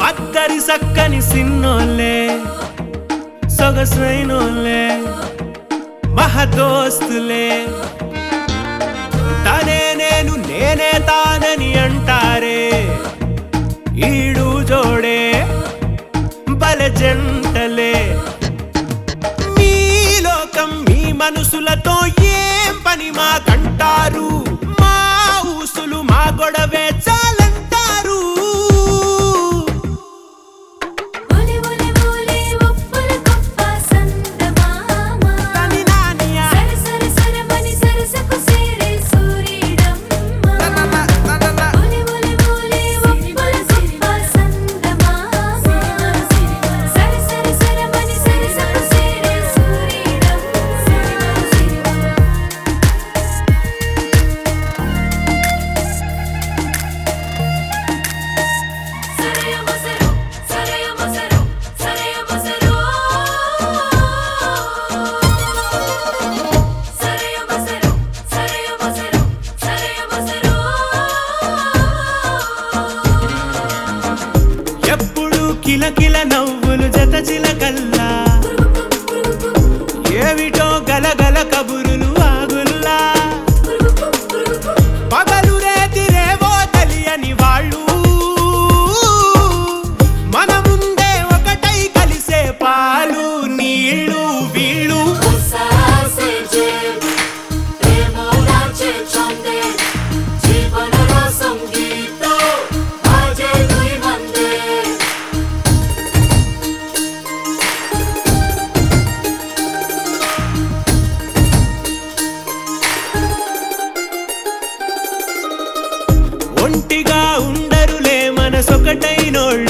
అద్దరి సక్కని సిన్నోళ్ళే సొగసైనోళ్ళే మహదోస్తులే తనే నేను నేనే తానని అంటారే ఈడు జోడే బల జంటలే మీ లోకం మీ మనసులతో ఏం పని మాకంటారు మా ఊసులు మా గొడవే చాలంటారు ఒలి ఒలి ఒలి ఉప్పుల కప్ప సందమామ తని నానియా. సర సర సరమని సరసకు సేరే సూర్యుడమ్మ ఒలి ఒలి ఒలి ఉప్పుల కప్ప సందమామ సర సర సరమని సరసకు సేరే సూర్యుడమ్మ సరయ మసరు సరయ మసరు సరయ మసరు సరయ మసరు సరయ మసరు సరయ మసరు ఎప్పుడు కిలకిల నవ్వులు జత చిలకల్లా ఏమిటో గలగల కబురులు ఆగుల్లా పగలు రేతిరేవో తెలియని వాళ్ళు మన ముందే ఒకటై కలిసే పాలు నీళ్ళు వీళ్ళు ఉత్సాహసే జే ప్రేమోలాచే చందే జీవనర సంగీత ఆజే దుయి మందే ఒంటిగా ఉండరులే మనసొకటైనోళ్ళు